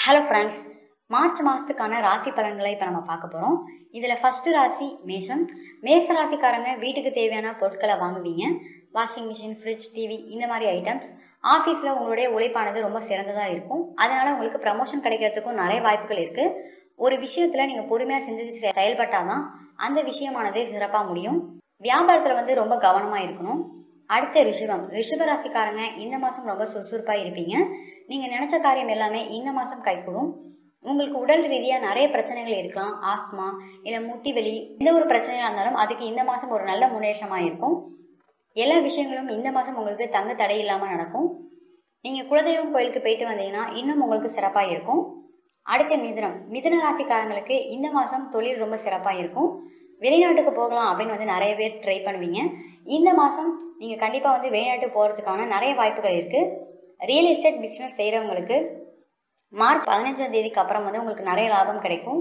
hello friends March மாதத்துக்கான ராசி பலன்களை இப்போ நம்ம பார்க்க போகிறோம் இதில் ஃபஸ்ட்டு ராசி மேஷம் மேஷ ராசிக்காரங்க வீட்டுக்கு தேவையான பொருட்களை வாங்குவீங்க வாஷிங் மிஷின் ஃப்ரிட்ஜ் டிவி இந்த மாதிரி ஐட்டம்ஸ் ஆஃபீஸில் உங்களுடைய உழைப்பானது ரொம்ப சிறந்ததாக இருக்கும் அதனால் உங்களுக்கு ப்ரமோஷன் கிடைக்கிறதுக்கும் நிறைய வாய்ப்புகள் இருக்குது ஒரு விஷயத்தில் நீங்கள் பொறுமையாக சிந்தித்து செ- செயல்பட்டாதான் அந்த விஷயமானது சிறப்பாக முடியும் வியாபாரத்தில் வந்து ரொம்ப கவனமாக இருக்கணும் அடுத்த ரிஷபம் ரிஷப ராசிக்காரங்க இந்த மாதம் ரொம்ப சுறுசுறுப்பாக இருப்பீங்க நீங்கள் நினச்ச காரியம் எல்லாமே இந்த மாதம் கைகூடும் உங்களுக்கு உடல் ரீதியாக நிறைய பிரச்சனைகள் இருக்கலாம் ஆஸ்மா இல்லை முட்டி வலி எந்த ஒரு பிரச்சனையாக இருந்தாலும் அதுக்கு இந்த மாதம் ஒரு நல்ல முன்னேற்றமாக இருக்கும் எல்லா விஷயங்களும் இந்த மாதம் உங்களுக்கு தங்க தடை இல்லாமல் நடக்கும் நீங்கள் குலதெய்வம் கோயிலுக்கு போயிட்டு வந்தீங்கன்னா இன்னும் உங்களுக்கு சிறப்பாக இருக்கும் அடுத்த மிதுனம் மிதுன ராசிக்காரங்களுக்கு இந்த மாதம் தொழில் ரொம்ப சிறப்பாக இருக்கும் வெளிநாட்டுக்கு போகலாம் அப்படின்னு வந்து நிறைய பேர் ட்ரை பண்ணுவீங்க இந்த மாதம் நீங்கள் கண்டிப்பாக வந்து வெளிநாட்டு போகிறதுக்கான நிறைய வாய்ப்புகள் இருக்குது ரியல் எஸ்டேட் பிஸ்னஸ் செய்கிறவங்களுக்கு மார்ச் பதினஞ்சாம் தேதிக்கு அப்புறம் வந்து உங்களுக்கு நிறைய லாபம் கிடைக்கும்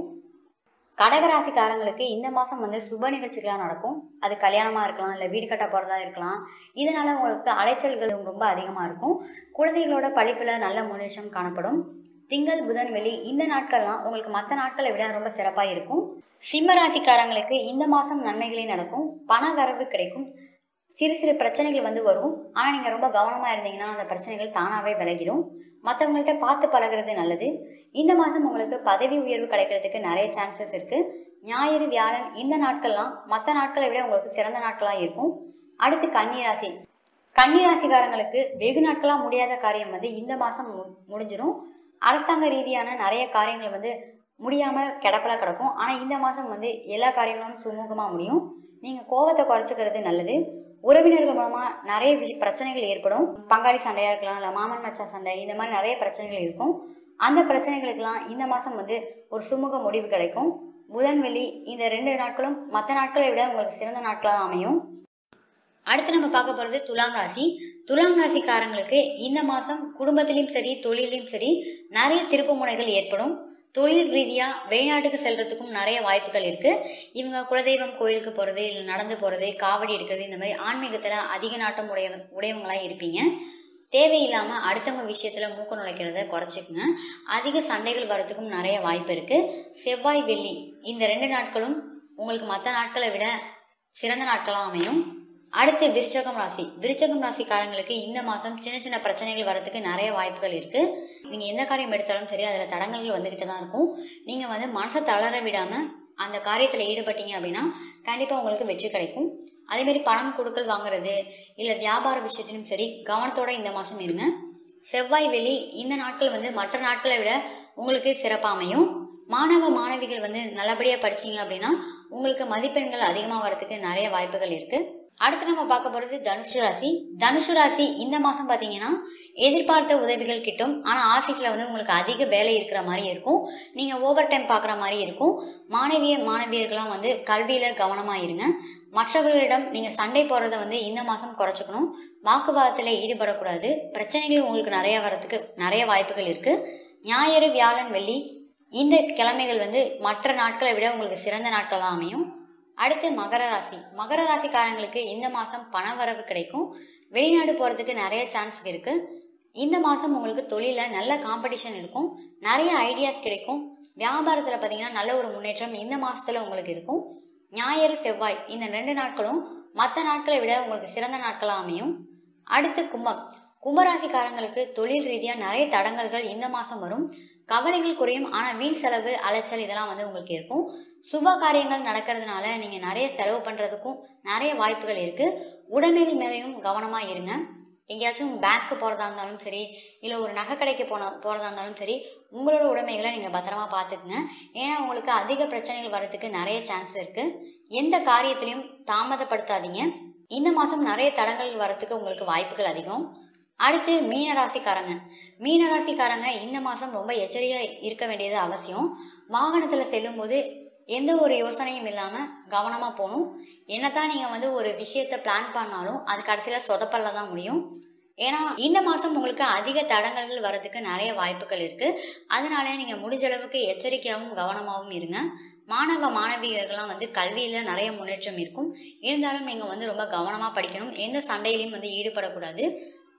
கடகராசிக்காரங்களுக்கு இந்த மாதம் வந்து சுப நிகழ்ச்சிகளாக நடக்கும் அது கல்யாணமாக இருக்கலாம் இல்லை வீடு கட்ட போகிறதா இருக்கலாம் இதனால் உங்களுக்கு அலைச்சல்கள் ரொம்ப அதிகமாக இருக்கும் குழந்தைகளோட படிப்பில் நல்ல முன்னேற்றம் காணப்படும் திங்கள் புதன் வெள்ளி இந்த நாட்கள்லாம் உங்களுக்கு மற்ற நாட்களை விட ரொம்ப சிறப்பாக இருக்கும் சிம்ம ராசிக்காரங்களுக்கு இந்த மாதம் நன்மைகளே நடக்கும் பண வரவு கிடைக்கும் சிறு சிறு பிரச்சனைகள் வந்து வரும் ஆனால் நீங்கள் ரொம்ப கவனமாக இருந்தீங்கன்னா அந்த பிரச்சனைகள் தானாகவே விலகிடும் மற்றவங்கள்ட்ட பார்த்து பழகுறது நல்லது இந்த மாதம் உங்களுக்கு பதவி உயர்வு கிடைக்கிறதுக்கு நிறைய சான்சஸ் இருக்குது ஞாயிறு வியாழன் இந்த நாட்கள்லாம் மற்ற நாட்களை விட உங்களுக்கு சிறந்த நாட்களாக இருக்கும் அடுத்து கன்னிராசி கன்னிராசிக்காரங்களுக்கு வெகு நாட்களாக முடியாத காரியம் வந்து இந்த மாதம் மு முடிஞ்சிடும் அரசாங்க ரீதியான நிறைய காரியங்கள் வந்து முடியாமல் கிடப்பல கிடக்கும் ஆனால் இந்த மாதம் வந்து எல்லா காரியங்களும் சுமூகமாக முடியும் நீங்கள் கோவத்தை குறைச்சிக்கிறது நல்லது உறவினர்கள் மூலமாக நிறைய விஷ- பிரச்சனைகள் ஏற்படும் பங்காளி சண்டையாக இருக்கலாம் இல்லை மாமன் மச்சான் சண்டை இந்த மாதிரி நிறைய பிரச்சனைகள் இருக்கும் அந்த பிரச்சனைகளுக்கெல்லாம் இந்த மாதம் வந்து ஒரு சுமூக முடிவு கிடைக்கும் புதன் வெள்ளி இந்த ரெண்டு நாட்களும் மற்ற நாட்களை விட உங்களுக்கு சிறந்த நாட்களாக அமையும் அடுத்து நம்ம பார்க்க போகிறது துலாம் ராசி துலாம் ராசிக்காரங்களுக்கு இந்த மாதம் குடும்பத்திலையும் சரி தொழிலையும் சரி நிறைய திருப்பு முனைகள் ஏற்படும் தொழில் ரீதியாக வெளிநாட்டுக்கு செல்றதுக்கும் நிறைய வாய்ப்புகள் இருக்குது இவங்க குலதெய்வம் கோயிலுக்கு போகிறது இல்லை நடந்து போகிறது காவடி எடுக்கிறது இந்த மாதிரி ஆன்மீகத்தில் அதிக நாட்டம் உடைய உடையவங்களாக இருப்பீங்க தேவையில்லாமல் அடுத்தவங்க விஷயத்தில் மூக்க நுழைக்கிறத குறைச்சிக்கங்க அதிக சண்டைகள் வரதுக்கும் நிறைய வாய்ப்பு இருக்குது செவ்வாய் வெள்ளி இந்த ரெண்டு நாட்களும் உங்களுக்கு மற்ற நாட்களை விட சிறந்த நாட்களாக அமையும் அடுத்து விருச்சகம் ராசி விருச்சகம் ராசிக்காரங்களுக்கு இந்த மாதம் சின்ன சின்ன பிரச்சனைகள் வரதுக்கு நிறைய வாய்ப்புகள் இருக்குது நீங்கள் எந்த காரியம் எடுத்தாலும் சரி அதில் தடங்கல்கள் வந்துக்கிட்டு தான் இருக்கும் நீங்கள் வந்து மனசை தளர விடாமல் அந்த காரியத்தில் ஈடுபட்டீங்க அப்படின்னா கண்டிப்பாக உங்களுக்கு வெற்றி கிடைக்கும் அதேமாரி பணம் கொடுக்கல் வாங்குறது இல்லை வியாபார விஷயத்திலும் சரி கவனத்தோட இந்த மாதம் இருங்க செவ்வாய் வெள்ளி இந்த நாட்கள் வந்து மற்ற நாட்களை விட உங்களுக்கு சிறப்பாக அமையும் மாணவ மாணவிகள் வந்து நல்லபடியாக படிச்சீங்க அப்படின்னா உங்களுக்கு மதிப்பெண்கள் அதிகமாக வரதுக்கு நிறைய வாய்ப்புகள் இருக்குது அடுத்து நம்ம பார்க்க போகிறது தனுசு ராசி தனுசு ராசி இந்த மாதம் பார்த்தீங்கன்னா எதிர்பார்த்த உதவிகள் கிட்டும் ஆனால் ஆஃபீஸில் வந்து உங்களுக்கு அதிக வேலை இருக்கிற மாதிரி இருக்கும் நீங்கள் ஓவர் டைம் பார்க்குற மாதிரி இருக்கும் மாணவிய மாணவியர்கள்லாம் வந்து கல்வியில் கவனமாக இருங்க மற்றவர்களிடம் நீங்கள் சண்டை போடுறத வந்து இந்த மாதம் குறைச்சிக்கணும் வாக்குவாதத்தில் ஈடுபடக்கூடாது பிரச்சனைகள் உங்களுக்கு நிறைய வரதுக்கு நிறைய வாய்ப்புகள் இருக்குது ஞாயிறு வியாழன் வெள்ளி இந்த கிழமைகள் வந்து மற்ற நாட்களை விட உங்களுக்கு சிறந்த நாட்களாக அமையும் அடுத்து மகர ராசி மகர ராசிக்காரங்களுக்கு இந்த மாதம் பண வரவு கிடைக்கும் வெளிநாடு போகிறதுக்கு நிறைய சான்ஸ் இருக்குது இந்த மாதம் உங்களுக்கு தொழிலில் நல்ல காம்படிஷன் இருக்கும் நிறைய ஐடியாஸ் கிடைக்கும் வியாபாரத்தில் பார்த்தீங்கன்னா நல்ல ஒரு முன்னேற்றம் இந்த மாதத்தில் உங்களுக்கு இருக்கும் ஞாயிறு செவ்வாய் இந்த ரெண்டு நாட்களும் மற்ற நாட்களை விட உங்களுக்கு சிறந்த நாட்களாக அமையும் அடுத்து கும்பம் கும்பராசிக்காரங்களுக்கு தொழில் ரீதியாக நிறைய தடங்கல்கள் இந்த மாதம் வரும் கவலைகள் குறையும் ஆனால் வீண் செலவு அலைச்சல் இதெல்லாம் வந்து உங்களுக்கு இருக்கும் சுப காரியங்கள் நடக்கிறதுனால நீங்கள் நிறைய செலவு பண்ணுறதுக்கும் நிறைய வாய்ப்புகள் இருக்குது உடைமைகள் மேலேயும் கவனமாக இருங்க எங்கேயாச்சும் பேங்க்கு போகிறதா இருந்தாலும் சரி இல்லை ஒரு நகை கடைக்கு போன போகிறதா இருந்தாலும் சரி உங்களோட உடைமைகளை நீங்கள் பத்திரமா பார்த்துக்குங்க ஏன்னா உங்களுக்கு அதிக பிரச்சனைகள் வர்றதுக்கு நிறைய சான்ஸ் இருக்குது எந்த காரியத்திலையும் தாமதப்படுத்தாதீங்க இந்த மாதம் நிறைய தடங்கள் வரத்துக்கு உங்களுக்கு வாய்ப்புகள் அதிகம் அடுத்து மீனராசிக்காரங்க மீனராசிக்காரங்க இந்த மாதம் ரொம்ப எச்சரிக்கையாக இருக்க வேண்டியது அவசியம் வாகனத்தில் செல்லும்போது எந்த ஒரு யோசனையும் இல்லாமல் கவனமாக போகணும் என்னதான் நீங்கள் வந்து ஒரு விஷயத்தை பிளான் பண்ணாலும் அது கடைசியில் சொதப்பல்ல தான் முடியும் ஏன்னா இந்த மாதம் உங்களுக்கு அதிக தடங்கல்கள் வரதுக்கு நிறைய வாய்ப்புகள் இருக்குது அதனால நீங்கள் முடிஞ்ச அளவுக்கு எச்சரிக்கையாகவும் கவனமாகவும் இருங்க மாணவ மாணவியர்கள்லாம் வந்து கல்வியில் நிறைய முன்னேற்றம் இருக்கும் இருந்தாலும் நீங்கள் வந்து ரொம்ப கவனமாக படிக்கணும் எந்த சண்டையிலையும் வந்து ஈடுபடக்கூடாது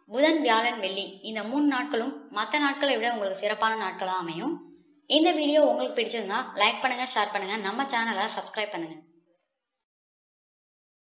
புதன் வியாழன் வெள்ளி இந்த மூணு நாட்களும் மற்ற நாட்களை விட உங்களுக்கு சிறப்பான நாட்களாக அமையும் இந்த வீடியோ உங்களுக்கு பிடிச்சிருந்தா லைக் பண்ணுங்க ஷேர் பண்ணுங்க நம்ம சேனலை சப்ஸ்கிரைப் பண்ணுங்க